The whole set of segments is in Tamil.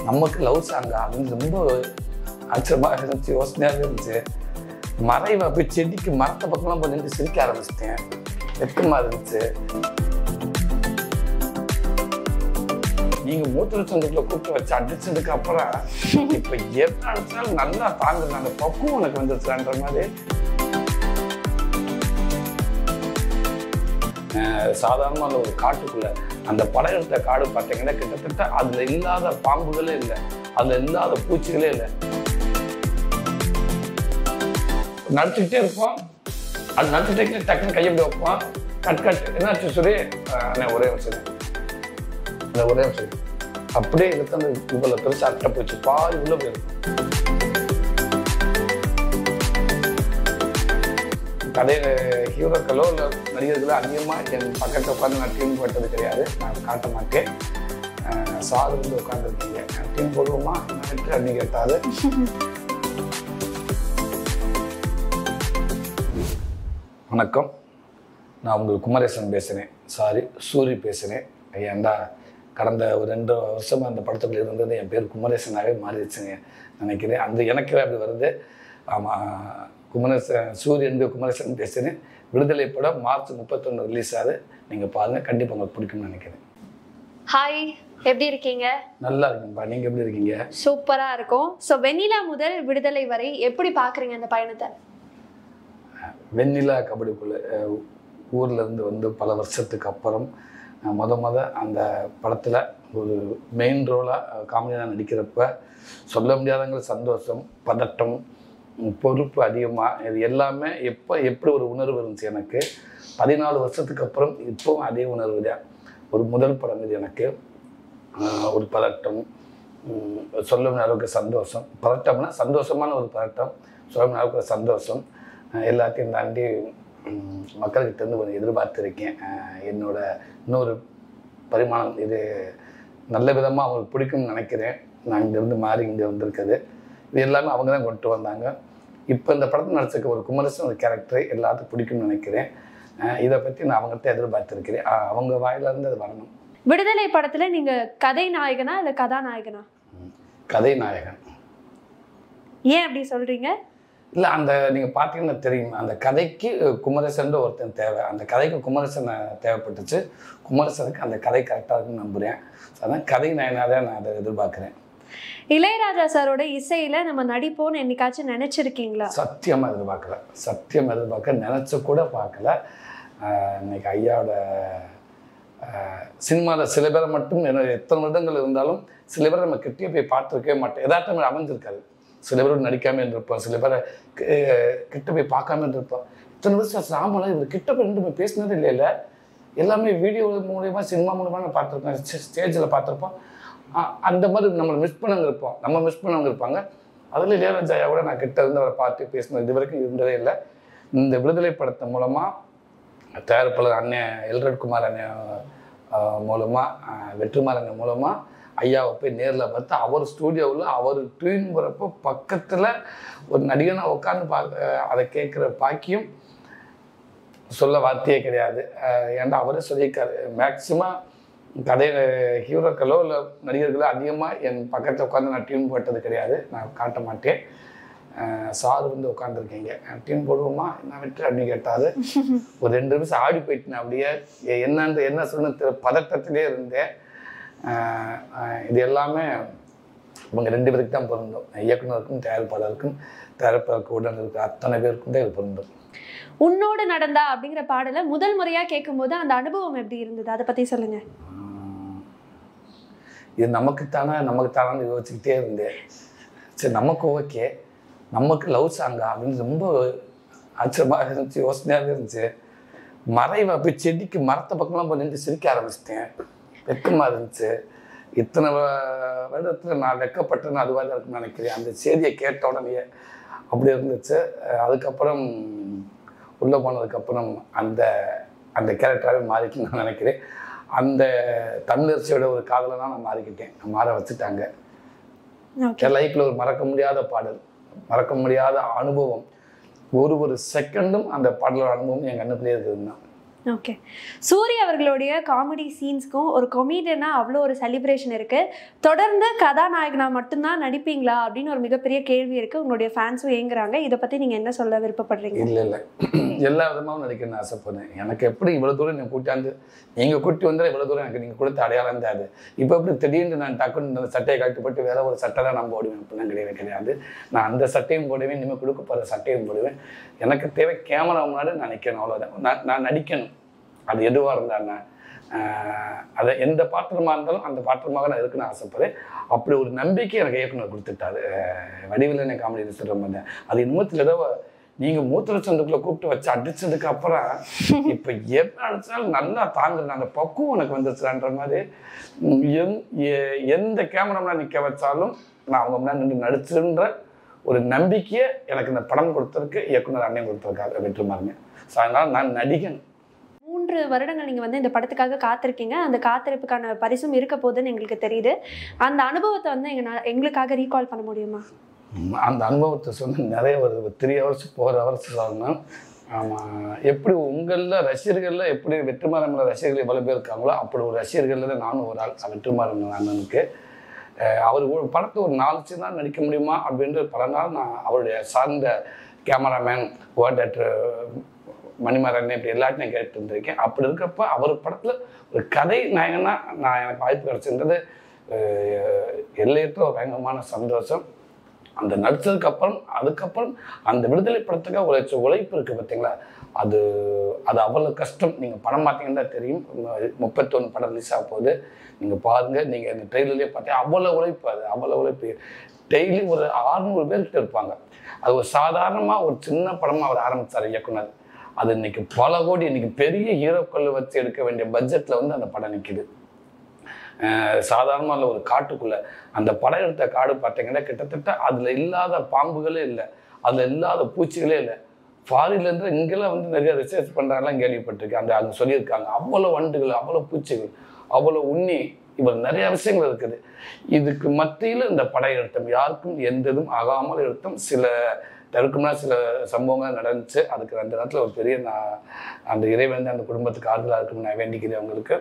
நமக்கு லவ் சாங்கா அப்படின்னு ரொம்ப ஆச்சரியமாக இருந்துச்சு யோசனையாக இருந்துச்சு மறைவா போய் செடிக்கு மரத்த பக்கம்லாம் போய் நின்று சிரிக்க ஆரம்பிச்சிட்டேன் வெக்கமாக இருந்துச்சு நீங்க மூத்திர சந்தத்துல கூப்பிட்டு வச்சு அடிச்சதுக்கு அப்புறம் இப்ப எது அடிச்சாலும் நல்லா தாங்குது அந்த பக்குவம் உனக்கு வந்துருச்சுன்ற மாதிரி அஹ் சாதாரணமா அந்த ஒரு காட்டுக்குள்ள அந்த படம் எடுத்த காடு பார்த்தீங்கன்னா கிட்டத்தட்ட அதுல இல்லாத பாம்புகளே இல்லை அதுல இல்லாத பூச்சிகளே இல்லை நடிச்சுக்கிட்டே இருப்போம் அது நடிச்சுட்டே டக்குன்னு கையை இப்படி வைப்போம் கட் கட் என்னாச்சு சுரே அஹ் அண்ணே, ஒரே நிமிஷம் அந்த ஒரே நிமிஷம் அப்படியே இழுத்து அந்த இவ்வளவு பெருசா அட்டை போச்சு பாதி உள்ள போயிருக்கும் கதை ஹீரோக்களோ இல்லை நடிகர்களோ அதிகமாக என் பக்கத்தில் உட்காந்து நான் டீம் போட்டது கிடையாது நான் காட்ட மாட்டேன் அஹ் சார் வந்து உட்காந்துருக்கீங்க டீம் போடுவோமா நான் வெற்றி அப்படின்னு கேட்டாரு வணக்கம் நான் உங்களுக்கு குமரேசன் பேசுகிறேன் சாரி சூரி பேசுகிறேன் ஏன்டா கடந்த ஒரு ரெண்டு வருஷமா அந்த படத்துக்குள்ள இருந்தது என் பேர் குமரேசனாகவே மாறிடுச்சுங்க நினைக்கிறேன் அந்த எனக்கே அப்படி வருது ஆமாம் குமரேசன் சூரியன் குமரேசன் பேசுகிறேன் விடுதலை படம் மார்ச் முப்பத்தொன்று ரிலீஸ் ஆகுது நீங்கள் பாருங்கள் கண்டிப்பாக உங்களுக்கு பிடிக்கும்னு நினைக்கிறேன் ஹாய் எப்படி இருக்கீங்க நல்லா இருக்குங்கப்பா நீங்கள் எப்படி இருக்கீங்க சூப்பரா இருக்கும் ஸோ வெண்ணிலா முதல் விடுதலை வரை எப்படி பாக்குறீங்க அந்த பயணத்தை வெண்ணிலா கபடிக்குள்ள அஹ், ஊர்ல இருந்து வந்து பல வருஷத்துக்கு அப்புறம் அஹ், முத முத அந்த படத்தில் ஒரு மெயின் ரோலாக காமெடியாக நடிக்கிறப்ப சொல்ல முடியாதங்கிற சந்தோஷம் பதட்டம் உம், பொறுப்பு அதிகமாக இது எல்லாமே எப்போ எப்படி ஒரு உணர்வு இருந்துச்சு எனக்கு பதினாலு வருஷத்துக்கு அப்புறம் இப்போவும் அதே உணர்வு தான் ஒரு முதல் படம் இது எனக்கு ஆஹ், ஒரு பதட்டம் உம், சொல்ல முடியாத அளவுக்கு சந்தோஷம் பதட்டம்னா சந்தோஷமான ஒரு பதட்டம் சொல்ல முடியாத அளவுக்கு ஒரு சந்தோஷம் ஆஹ், எல்லாத்தையும் தாண்டி உம், மக்கள்கிட்ட இருந்து கொஞ்சம் எதிர்பார்த்துருக்கேன் ஆஹ், என்னோட இன்னொரு பரிமாணம் இது நல்ல விதமாக அவங்களுக்கு பிடிக்கும்னு நினைக்கிறேன் நான் இங்கேருந்து மாறி இங்கே வந்திருக்குது இது எல்லாமே அவங்க தான் கொண்டு வந்தாங்க இப்போ இந்த படத்தில் நடிச்சிருக்க ஒரு குமரசன் ஒரு கேரக்டர் எல்லாத்துக்கும் பிடிக்கும்னு நினைக்கிறேன் ஆஹ், இதை பற்றி நான் அவங்ககிட்ட எதிர்பார்த்துருக்கிறேன் ஆஹ், அவங்க வாயிலிருந்து அது வரணும் விடுதலை படத்துல நீங்க கதை நாயகனா இல்ல கதாநாயகனா கதை நாயகன் ஏன் அப்படி சொல்றீங்க இல்லை அந்த நீங்கள் பார்த்தீங்கன்னா தெரியும் அந்த கதைக்கு குமரசன் ஒருத்தன் தேவை அந்த கதைக்கு குமரசன் தேவைப்பட்டுச்சு குமரசனுக்கு அந்த கதை கரெக்டாக இருக்குன்னு நம்புகிறேன் ஸோ அதான் கதை நாயனாக தான் நான் அதை எதிர்பார்க்குறேன் இளையராஜா சாரோட இசையில நம்ம நடிப்போம்னு என்னைக்காச்சும் நினைச்சிருக்கீங்களா சத்தியமாக எதிர்பார்க்கல சத்தியம் எதிர்பார்க்க நினச்ச கூட பார்க்கல ஆஹ் இன்னைக்கு ஐயாவோட சினிமாவில் சில பேரை மட்டும் என்ன எத்தனை வருடங்கள் இருந்தாலும் சில பேரை நம்ம கிட்டே போய் பார்த்துருக்கவே மாட்டோம் எதாட்டம் அமைஞ்சிருக்காது சில பேர் நடிக்காம இருந்திருப்போம் சில பேரை கி- கிட்ட போய் பார்க்காம இருந்திருப்போம் இத்தனை வருஷம் சாமலாம் இவர் கிட்ட போய் ரெண்டு போய் பேசினது இல்லைல்ல எல்லாமே வீடியோ மூலியமா சினிமா மூலியமா நான் பார்த்துருப்பேன் ஸ்டேஜில் பார்த்துருப்போம் அ- அந்த மாதிரி நம்மளை மிஸ் பண்ணவங்க இருப்போம் நம்ம மிஸ் பண்ணவங்க இருப்பாங்க அதில் இளையராஜாயா கூட நான் கிட்ட இருந்து அவரை பார்த்து பேசினது இது வரைக்கும் இருந்ததே இல்லை இந்த விடுதலை படத்தை மூலமாக தயாரிப்பாளர் அண்ணன் எல்ரட் குமார் அண்ணன் அஹ், மூலமா அஹ், வெற்றிமார் அண்ணன் மூலமா ஐயாவை போய் நேரில் பார்த்து அவர் ஸ்டூடியோவில் அவர் ட்யூன் போகிறப்போ பக்கத்தில் ஒரு நடிகனை உட்காந்து பார்க்க அதை கேட்குற பாக்கியம் சொல்ல வார்த்தையே கிடையாது அஹ், ஏன்டா அவரே சொல்லியிருக்காரு மேக்சிமம் கதை ஹீரோக்களோ இல்லை நடிகர்களோ அதிகமாக என் பக்கத்தில் உட்காந்து நான் டியூன் போட்டது கிடையாது நான் காட்ட மாட்டேன் அஹ், சார் வந்து உட்காந்துருக்கீங்க டியூன் போடுவோமா நான் விட்டு அப்படின்னு கேட்டாரு ஒரு ரெண்டு நிமிஷம் ஆடி போயிட்டேன் அப்படியே எ- என்னன்ற என்ன சொல்லணும் தெரி- பதட்டத்திலே இருந்தேன் அஹ், அஹ், இது எல்லாமே இவங்க ரெண்டு பேருக்கு தான் பொருந்தும் இயக்குனருக்கும் தயாரிப்பாளருக்கும் தயாரிப்பாளருக்கு உடன் இருக்கிற அத்தனை பேருக்கும் தான் இது பொருந்தும் உன்னோடு நடந்தா அப்படிங்கிற பாடலை முதல் முறையா கேட்கும்போது அந்த அனுபவம் எப்படி இருந்தது அதை பத்தி சொல்லுங்க ஆஹ் இது நமக்குத்தானே நமக்குத்தானு யோசிச்சுக்கிட்டே இருந்தேன் சரி நமக்கு ஓகே நமக்கு லவ் சாங்கா அப்படின்னு ரொம்ப ஆச்சரியமாக இருந்துச்சு யோசனையாக இருந்துச்சு மறைவா போய் செடிக்கு மரத்த பக்கம்லாம் போய் நின்று சிரிக்க ஆரம்பிச்சிட்டேன் வெக்கமாக இருந்துச்சு இத்தனை வ- வருடத்துல நான் வெக்கப்பட்டேன்னு அதுவாக தான் இருக்குன்னு நினைக்கிறேன் அந்த செய்தியை கேட்ட உடனே அப்படி இருந்துச்சு அஹ் அதுக்கப்புறம் உள்ளே போனதுக்கப்புறம் அந்த அந்த கேரக்டராகவே மாறிட்டு நான் நினைக்கிறேன் அந்த தமிழரசியோட ஒரு காதலை தான் நான் மாறிக்கிட்டேன் மாற வச்சுட்டாங்க ஓகே என் லைஃப்பில் ஒரு மறக்க முடியாத பாடல் மறக்க முடியாத அனுபவம் ஒரு ஒரு செகண்டும் அந்த பாடலோட அனுபவம் என் கண்ணுக்குள்ளே இருக்குதுன்னா ஓகே சூர்யா அவர்களுடைய காமெடி சீன்ஸ்க்கும் ஒரு கொமீடியனா அவ்வளோ ஒரு செலிப்ரேஷன் இருக்கு தொடர்ந்து கதாநாயகனா மட்டும்தான் நடிப்பீங்களா அப்படின்னு ஒரு மிகப்பெரிய கேள்வி இருக்கு உங்களுடைய ஃபேன்ஸும் ஏங்குறாங்க இதை பத்தி நீங்க என்ன சொல்ல விருப்பப்படுறீங்க இல்லை இல்லை எல்லா விதமாகவும் நடிக்கணும்னு ஆசைப்படுறேன் எனக்கு எப்படி இவ்வளோ தூரம் நீங்கள் கூட்டாந்து நீங்கள் கூட்டி வந்தால் இவ்வளோ தூரம் எனக்கு நீங்கள் கொடுத்த அடையாளம் தான் அது இப்போ எப்படி திடீர்னு நான் டக்குன்னு அந்த சட்டையை கழட்டி போட்டு வேற ஒரு சட்டை தான் நான் போடுவேன் அப்படிலாம் கிடையவே கிடையாது நான் அந்த சட்டையும் போடுவேன் இனிமேல் கொடுக்க போகிற சட்டையும் போடுவேன் எனக்கு தேவை கேமரா முன்னாடி நான் நிற்கணும் அவ்வளோதான் நான் நான் நடிக்கணும் அது எதுவாக இருந்தாங்க அதை எந்த பாத்திரமாக இருந்தாலும் அந்த பாத்திரமாக நான் இருக்குன்னு ஆசைப்படுறேன் அப்படி ஒரு நம்பிக்கை எனக்கு இயக்குனர் கொடுத்துட்டாரு அஹ் வடிவில்லை காமெடி நடிச்சிட்டு வந்தேன் அது இன்னமத்தில் ஏதோ நீங்கள் மூத்திர சந்துக்குள்ள கூப்பிட்டு வச்சு அடிச்சதுக்கு அப்புறம் இப்போ என்ன அடிச்சாலும் நல்லா தாங்குறேன் அந்த பக்குவம் எனக்கு வந்துச்சுன்ற மாதிரி உம், எந்- எ- எந்த கேமராமேன் நிற்க வச்சாலும் நான் அவங்க முன்னாடி நின்று நடிச்சுன்ற ஒரு நம்பிக்கையை எனக்கு இந்த படம் கொடுத்ததுக்கு இயக்குனர் அண்ணன் கொடுத்துருக்காரு வெற்றிமாருங்க ஸோ அதனால் நான் நடிகன் மூன்று வருடங்கள் நீங்க வந்து இந்த படத்துக்காக காத்திருக்கீங்க அந்த காத்திருப்புக்கான பரிசும் இருக்க போகுதுன்னு எங்களுக்கு தெரியுது அந்த அனுபவத்தை வந்து எங்க எங்களுக்காக ரீகால் பண்ண முடியுமா உம், அந்த அனுபவத்தை சொன்ன நிறைய வருது த்ரீ ஹவர்ஸ் ஃபோர் ஹவர்ஸ் சொல்லணும் ஆமாம் எப்படி உங்களில் ரசிகர்களில் எப்படி வெற்றிமாறன் ரசிகர்கள் எவ்வளோ பேர் இருக்காங்களோ அப்படி ஒரு ரசிகர்களில் தான் நானும் ஒரு ஆள் வெற்றிமாறன் அண்ணனுக்கு அஹ் அவர் ஒரு படத்தை ஒரு நாலு சீன் தான் நடிக்க முடியுமா அப்படின்ற பல நாள் நான் அவருடைய சார்ந்த கேமராமேன் கோஆர்டினேட்டர் மணிமாறன் இப்படி எல்லாத்தையும் கேட்டு இருந்திருக்கேன் அப்படி இருக்கிறப்ப அவர் படத்தில் ஒரு கதை நாயகனா நான் எனக்கு வாய்ப்பு கிடைச்சிருந்தது அஹ் எல்லையற்ற ஒரு பயங்கரமான சந்தோஷம் அந்த நடிச்சதுக்கு அப்புறம் அதுக்கப்புறம் அந்த விடுதலை படத்துக்காக உழைச்ச உழைப்பு இருக்கு பார்த்தீங்களா அது அது அவ்வளோ கஷ்டம் நீங்கள் படம் பார்த்தீங்கன்னா தெரியும் முப்பத்தொன்று படம் ரிலீஸ் ஆக போகுது நீங்கள் பாருங்கள் நீங்கள் இந்த ட்ரெயிலர்லேயே பார்த்தீங்க அவ்வளோ உழைப்பு அது அவ்வளோ உழைப்பு டெய்லி ஒரு ஆறுநூறு பேர்கிட்ட இருப்பாங்க அது ஒரு சாதாரணமாக ஒரு சின்ன படமாக அவர் ஆரம்பித்தார் இயக்குனர் அது இன்னைக்கு பல கோடி இன்னைக்கு பெரிய ஹீரோக்கள் வச்சு எடுக்க வேண்டிய பட்ஜெட்டில் வந்து அந்த படம் நிற்கிது சாதாரணமாக ஒரு காட்டுக்குள்ளே அந்த படம் எடுத்த காடு பார்த்தீங்கன்னா கிட்டத்தட்ட அதில் இல்லாத பாம்புகளே இல்லை அதில் இல்லாத பூச்சிகளே இல்லை ஃபாரின்லேருந்து இங்கெல்லாம் வந்து நிறைய ரிசர்ச் பண்ணுறாங்கலாம் கேள்விப்பட்டிருக்கேன் அந்த அங்கே சொல்லியிருக்காங்க அவ்வளோ வண்டுகள் அவ்வளோ பூச்சிகள் அவ்வளோ உண்ணி இவர் நிறைய விஷயங்கள் இருக்குது இதுக்கு மத்தியில் இந்த படையெடுத்தம் யாருக்கும் எந்த இதுவும் ஆகாமல் எடுத்தோம் சில தடுக்கும்னா சில சம்பவங்கள் நடந்துச்சு அதுக்கு அந்த நேரத்தில் ஒரு பெரிய நான் அந்த இறைவன் அந்த குடும்பத்துக்கு ஆறுதலாக இருக்குன்னு நான் வேண்டிக்கிறேன் அவங்களுக்கு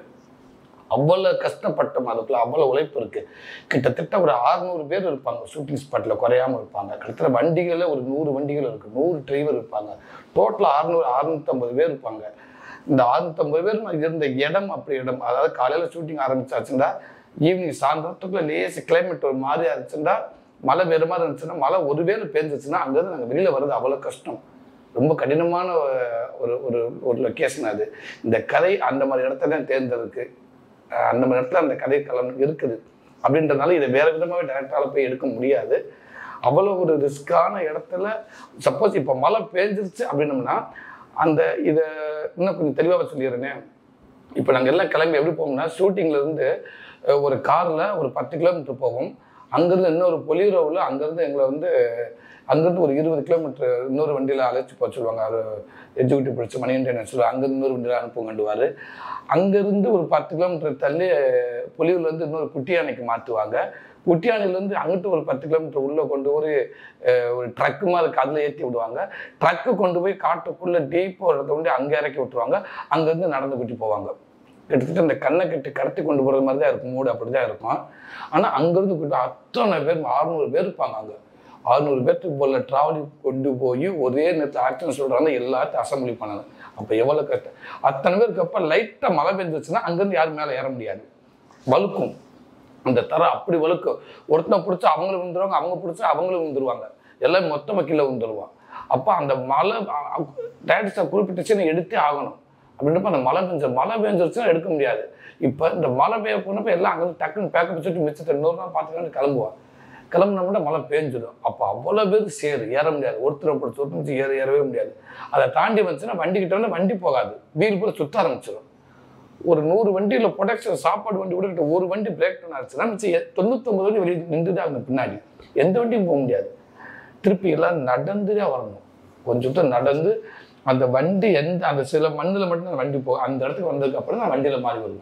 அவ்வளோ கஷ்டப்பட்டோம் அதுக்குள்ள அவ்வளோ உழைப்பு இருக்கு கிட்டத்தட்ட ஒரு அறுநூறு பேர் இருப்பாங்க ஷூட்டிங் ஸ்பாட்டில் குறையாம இருப்பாங்க கிட்டத்தட்ட வண்டிகளில் ஒரு நூறு வண்டிகள் இருக்கு நூறு டிரைவர் இருப்பாங்க டோட்டலாக அறுநூறு அறுநூத்தம்பது பேர் இருப்பாங்க இந்த அறுநூத்தம்பது பேர் இருந்த இடம் அப்படி இடம் அதாவது காலையில் ஷூட்டிங் ஆரம்பிச்சாச்சுன்னா ஈவினிங் சாயந்தரத்துக்குள்ள லேசு கிளைமேட் ஒரு மாதிரியா இருந்துச்சுன்னா மழை வேறு மாதிரி இருந்துச்சுன்னா மழை ஒரு வேளை பேஞ்சிச்சுன்னா அங்கேருந்து நாங்கள் வெளியில் வர்றது அவ்வளோ கஷ்டம் ரொம்ப கடினமான ஒரு ஒரு ஒரு லொக்கேஷன் அது இந்த கதை அந்த மாதிரி இடத்த தான் தேர்ந்தெடுக்கு அஹ் அந்த மாதிரி இடத்துல அந்த கதை களம் இருக்குது அப்படின்றதுனால இதை வேற விதமாகவே டேரக்டால போய் எடுக்க முடியாது அவ்வளோ ஒரு ரிஸ்கான இடத்துல சப்போஸ் இப்போ மழை பேஞ்சிருச்சு அப்படின்னம்னா அந்த இதை இன்னும் கொஞ்சம் தெளிவாக சொல்லிடுறேன் இப்போ நாங்கள் எல்லாம் கிளம்பி எப்படி போவோம்னா ஷூட்டிங்ல இருந்து அஹ், ஒரு காரில் ஒரு பத்து கிலோமீட்டர் போவோம் அங்கேருந்து இன்னொரு பொலிரோவில் அங்கேருந்து எங்களை வந்து அங்கேருந்து ஒரு இருபது கிலோமீட்டர் இன்னொரு வண்டியில் அழைச்சி போக சொல்லுவாங்க அவர் எக்ஸிக்யூட்டிவ் படிச்சு மணிகண்டன் சொல்லுவாங்க அங்கேருந்து இன்னொரு வண்டியில் அனுப்புங்கண்டுவார் அங்கேருந்து ஒரு பத்து கிலோமீட்டர் தள்ளி பொலியூர்லேருந்து இன்னொரு குட்டியானைக்கு மாற்றுவாங்க குட்டியானையிலேருந்து அங்கிட்டு ஒரு பத்து கிலோமீட்டர் உள்ளே கொண்டு ஒரு அஹ், ஒரு ட்ரக்கு மாதிரி அதில் ஏற்றி விடுவாங்க ட்ரக்கு கொண்டு போய் காட்டுக்குள்ளே டீப் ஒரு இடத்த கொண்டு அங்கே இறக்கி விட்டுருவாங்க அங்கேருந்து நடந்து குட்டி போவாங்க கிட்டத்தட்ட இந்த கண்ணை கட்டி கடத்தி கொண்டு போகிறது மாதிரி தான் இருக்கும் மூடு அப்படி தான் இருக்கும் ஆனால் அங்கேருந்து கூட்டு அத்தனை பேர் அறுநூறு பேர் இருப்பாங்க அங்கே அறுநூறு பேர்த்துக்கு போல ட்ராவலிங் கொண்டு போய் ஒரே நேரத்தில் ஆக்ஷன் சொல்கிறாங்க எல்லாத்தையும் அசம்பிளி பண்ணணும் அப்போ எவ்வளோ கஷ்டம் அத்தனை பேருக்கு அப்போ லைட்டாக மழை பெஞ்சிச்சுன்னா அங்கேருந்து யாரும் மேலே ஏற முடியாது வழுக்கும் அந்த தர அப்படி வழுக்கும் ஒருத்தனை பிடிச்சா அவங்களும் விழுந்துருவாங்க அவங்க பிடிச்சா அவங்களும் விழுந்துருவாங்க எல்லாம் மொத்தமாக கீழே விழுந்துருவான் அப்போ அந்த மழை டேரக்டர்ஸை குறிப்பிட்டுச்சுன்னு எடுத்தே ஆகணும் அப்படின்றப்ப அந்த மழை பெஞ்ச மழை பெஞ்சிருச்சுன்னா எடுக்க முடியாது இப்போ இந்த மழை பெய்ய போனப்போ எல்லாம் அங்கே டக்குன்னு பேக்கப் வச்சுட்டு மிச்சத்தை இன்னொரு நாள் பார்த்துக்கலான்னு கிளம்புவான் கிளம்புனோம்னா மழை பேஞ்சிடும் அப்போ அவ்வளோ பேர் சேரு ஏற முடியாது ஒருத்தரை பிடிச்சி ஒருத்தர் பிடிச்சி ஏற ஏறவே முடியாது அதை தாண்டி வந்துச்சுன்னா வண்டி கிட்ட வந்து வண்டி போகாது வீல் கூட சுத்த ஆரம்பிச்சிடும் ஒரு நூறு வண்டியில் ப்ரொடக்ஷன் சாப்பாடு வண்டி கூட ஒரு வண்டி பிரேக் டவுன் ஆச்சுன்னா மிச்சம் எ- தொண்ணூத்தொம்பது வண்டி வெளியே நின்று தான் ஆகணும் பின்னாடி எந்த வண்டியும் போக முடியாது திருப்பி எல்லாம் நடந்து தான் வரணும் கொஞ்சம் தூரம் நடந்து அந்த வண்டி எந்த அந்த சில மண்ணில் மட்டும் அந்த வண்டி போகும் அந்த இடத்துக்கு வந்ததுக்கு அப்புறம் தான் வண்டியில் மாறி வருவோம்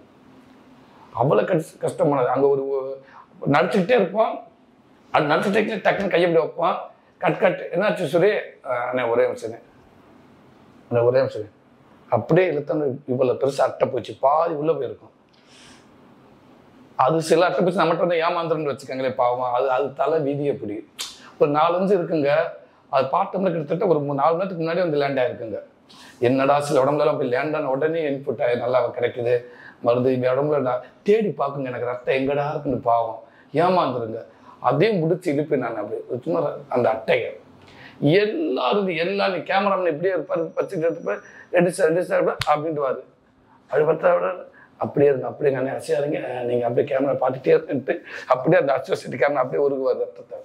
அவ்வளோ கஷ்ட கஷ்டமானது அங்கே ஒரு நடிச்சுக்கிட்டே இருப்போம் அது நடிச்சுட்டு டக்குன்னு கையை இப்படி வைப்போம் கட் கட் என்னாச்சு சுரே அஹ் அண்ணே ஒரே நிமிஷம் அண்ணே ஒரே நிமிஷம் அப்படியே இழுத்தோன்னு இவ்வளோ பெருசு அட்டை போச்சு பாதி உள்ளே போயிருக்கும் அது சில அட்டை போச்சு நம்மகிட்ட வந்து ஏமாந்துருன்னு வச்சுக்கோங்களேன் பாவம் அது அது தலை வீதி எப்படி ஒரு நாலஞ்சு இருக்குங்க அது பார்த்தோம்னா கிட்டத்தட்ட ஒரு மூணு நாலு மணி நேரத்துக்கு முன்னாடி வந்து லேண்ட் ஆயிருக்குங்க என்னடா சில உடம்புலாம் போய் லேண்ட் ஆன உடனே இன்புட் ஆகி நல்லா கிடைக்குது மருந்து இந்த உடம்புல நான் தேடி பார்க்குங்க எனக்கு ரத்தம் எங்கடா இருக்குன்னு பாவம் ஏமாந்துருங்க அதையும் முடிச்சு இழுப்பேன் நான் அப்படி சும்மா அந்த அட்டையை எல்லாரும் எல்லாம் நீ கேமராமேன் இப்படியே இருப்பாரு வச்சுட்டு இருப்பாரு ரெண்டு சார் ரெண்டு சார் அப்படின்ட்டு அது பார்த்தா விட அப்படியே இருங்க அப்படியே நான் அசையாதீங்க நீங்கள் அப்படியே கேமரா பார்த்துட்டே இருந்துட்டு அப்படியே அந்த அசோசியேட் கேமரா அப்படியே உருகுவார் ரத்தத்தை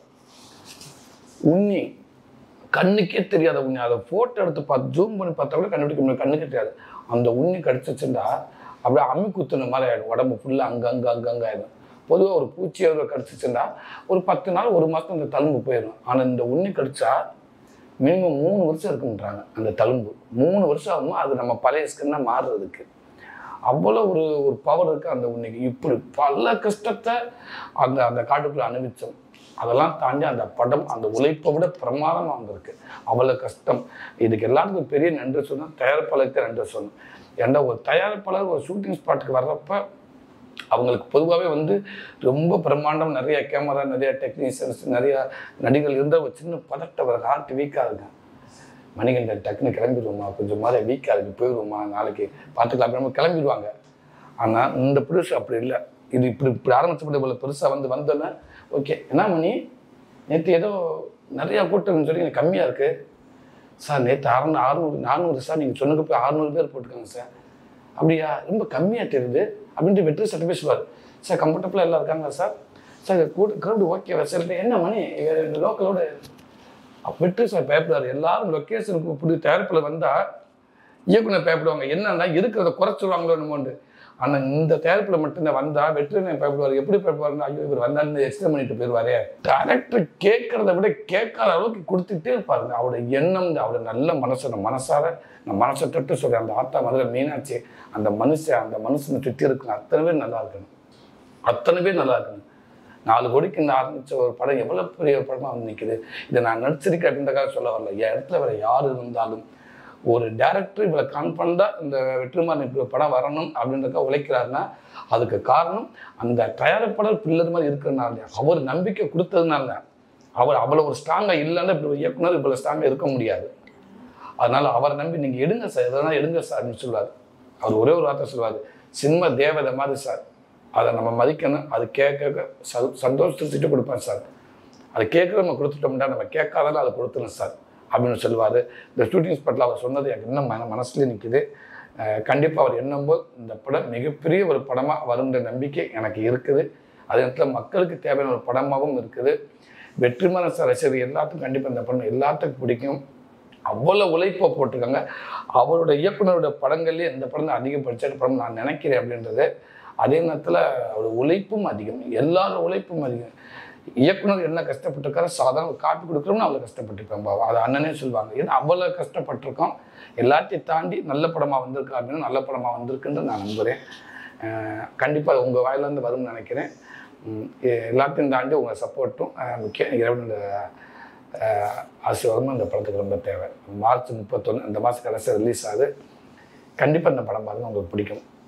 உண்ணி கண்ணுக்கே தெரியாத உண்ணி அதை ஃபோட்டோ எடுத்து பார்த்து ஜூம் பண்ணி பார்த்தா கூட கண்டுபிடிக்க முடியாது கண்ணுக்கே தெரியாது அந்த உண்ணி கடிச்சிச்சுண்டா அப்படியே அம்மி குத்துன மாதிரி ஆகிடும் உடம்பு ஃபுல்லாக அங்கே அங்கே அங்கே அங்கே ஆகிடும் பொதுவாக ஒரு பூச்சி எவ்வளோ கடிச்சிச்சுண்டா ஒரு பத்து நாள் ஒரு மாதம் அந்த தழும்பு போயிடும் ஆனால் இந்த உண்ணி கடிச்சா மினிமம் மூணு வருஷம் இருக்குன்றாங்க அந்த தழும்பு மூணு வருஷம் ஆகும் அது நம்ம பழைய ஸ்கின்னாக மாறுறதுக்கு அவ்வளோ ஒரு ஒரு பவர் இருக்குது அந்த உன்னைக்கு இப்படி பல கஷ்டத்தை அந்த அந்த காட்டுக்குள்ளே அனுபவித்தோம் அதெல்லாம் தாண்டி அந்த படம் அந்த உழைப்பை விட பிரமாதமாக வந்திருக்கு அவ்வளோ கஷ்டம் இதுக்கு எல்லாத்துக்கும் பெரிய நன்றி சொன்னேன் தயாரிப்பாளருக்கு நன்றி சொன்னேன் ஏன்னா ஒரு தயாரிப்பாளர் ஒரு ஷூட்டிங் ஸ்பாட்டுக்கு வர்றப்ப அவங்களுக்கு பொதுவாகவே வந்து ரொம்ப பிரம்மாண்டம் நிறைய கேமரா நிறைய டெக்னீஷியன்ஸ் நிறைய நடிகர்கள் இருந்தால் ஒரு சின்ன பதட்டம் வர ஹார்ட் வீக்காக இருக்கும் மணிகண்டன் டக்குன்னு கிளம்பிடுவோமா கொஞ்சம் மாதிரி வீக்காக இருக்கு போயிடுவோமா நாளைக்கு பார்த்துக்கலாம் அப்படின்னு கிளம்பிடுவாங்க ஆனால் இந்த புதுசு அப்படி இல்லை இது இப்படி இப்படி ஆரம்பிச்சப்பட்ட இவ்வளோ பெருசாக வந்து வந்தோன்னே ஓகே என்ன மணி நேற்று ஏதோ நிறையா கூட்டம் சொல்லி எனக்கு கம்மியாக இருக்குது சார் நேற்று அறநூறு அறுநூறு நானூறு சார் நீங்கள் சொன்னதுக்கு போய் அறுநூறு பேர் போட்டுருக்காங்க சார் அப்படியா ரொம்ப கம்மியாக தெரியுது அப்படின்ட்டு வெற்றி சட்ட பேசுவார் சார் கம்ஃபர்டபுளாக எல்லாம் இருக்காங்க சார் சார் கூட கிரௌண்டு ஓகே சார் என்ன மணி லோக்கலோட வெற்றி சார் பயப்படுவார் எல்லாரும் லொக்கேஷனுக்கு புது தயாரிப்பில் வந்தால் இயக்குனர் பயப்படுவாங்க என்னன்னா இருக்கிறத குறைச்சிடுவாங்களோ என்னமோண்டு ஆனால் இந்த தயாரிப்பில் மட்டும்தான் வந்தால் வெற்றினை பயப்படுவார் எப்படி பயப்படுவாருன்னா ஐயோ இவர் வந்தாலும் எக்ஸ்டெண்ட் பண்ணிட்டு போயிடுவாரே டேரக்டர் கேட்கறத விட கேட்காத அளவுக்கு கொடுத்துட்டே இருப்பாருங்க அவரோட எண்ணம் அவரோட நல்ல மனசு அந்த மனசார நான் மனசை தொட்டு சொல்கிறேன் அந்த ஆத்தா மதுரை மீனாட்சி அந்த மனுஷன் அந்த மனுஷனை சுற்றி இருக்கணும் அத்தனை பேர் நல்லா இருக்கணும் அத்தனை பேர் நல்லா இருக்கணும் நாலு கோடிக்கு இந்த ஆரம்பித்த ஒரு படம் எவ்வளோ பெரிய ஒரு படமாக வந்து நிற்குது இதை நான் நடிச்சிருக்கேன் அப்படின்றக்காக சொல்ல வரல என் இடத்துல வேறு யார் இருந்தாலும் ஒரு டேரக்டர் இவ்வளோ கான்ஃபிடண்டாக இந்த வெற்றிமாறன் இப்படி ஒரு படம் வரணும் அப்படின்றக்க உழைக்கிறாருன்னா அதுக்கு காரணம் அந்த தயாரிப்பாளர் பில்லர் மாதிரி இருக்கிறனால அவர் நம்பிக்கை கொடுத்ததுனால அவர் அவ்வளோ ஒரு ஸ்ட்ராங்காக இல்லைன்னா இப்படி ஒரு இயக்குனர் இவ்வளோ ஸ்ட்ராங்காக இருக்க முடியாது அதனால் அவரை நம்பி நீங்கள் எடுங்க சார் எதனா எடுங்க சார் அப்படின்னு சொல்லுவார் அவர் ஒரே ஒரு வார்த்தை சொல்லுவார் சின்ம தேவதை மாதிரி சார் அதை நம்ம மதிக்கணும் அது கேட்க ச சந்தோஷத்தை கொடுப்பேன் சார் அது கேட்க நம்ம கொடுத்துட்டோம்னா நம்ம கேட்காதாலும் அதை கொடுத்துணும் சார் அப்படின்னு சொல்லுவார் இந்த ஷூட்டிங் ஸ்பாட்டில் அவர் சொன்னது எனக்கு இன்னும் மன மனசுலேயே நிற்குது கண்டிப்பாக அவர் எண்ணும்போது இந்த படம் மிகப்பெரிய ஒரு படமாக வரும்ன்ற நம்பிக்கை எனக்கு இருக்குது அதே நேரத்தில் மக்களுக்கு தேவையான ஒரு படமாகவும் இருக்குது வெற்றிமான சார் ரசிகர் எல்லாத்துக்கும் கண்டிப்பாக இந்த படம் எல்லாத்துக்கும் பிடிக்கும் அவ்வளோ உழைப்பை போட்டிருக்காங்க அவரோட இயக்குனரோட படங்கள்லேயே இந்த படம் தான் அதிகம் படித்த படம் நான் நினைக்கிறேன் அப்படின்றது அதே நேரத்தில் அவரோட உழைப்பும் அதிகம் எல்லாரோட உழைப்பும் அதிகம் இயக்குனர் என்ன கஷ்டப்பட்டிருக்காரோ சாதாரண காப்பி கொடுக்குறோம்னு அவ்வளோ கஷ்டப்பட்டிருக்கோம் பாவா அது அண்ணனே சொல்லுவாங்க ஏன்னா அவ்வளோ கஷ்டப்பட்டிருக்கோம் எல்லாத்தையும் தாண்டி நல்ல படமாக வந்திருக்கு அப்படின்னு நல்ல படமாக வந்திருக்குன்னு நான் நம்புகிறேன் கண்டிப்பாக உங்கள் வாயிலேருந்து வரும்னு நினைக்கிறேன் உம் எ- எல்லாத்தையும் தாண்டி உங்கள் சப்போர்ட்டும் முக்கியம் இறைவனோட ஆசீர்வாதமும் இந்த படத்துக்கு ரொம்ப தேவை மார்ச் முப்பத்தொன்று இந்த மாதம் கடைசி ரிலீஸ் ஆகுது கண்டிப்பாக இந்த படம் பாருங்க உங்களுக்கு பிடிக்கும்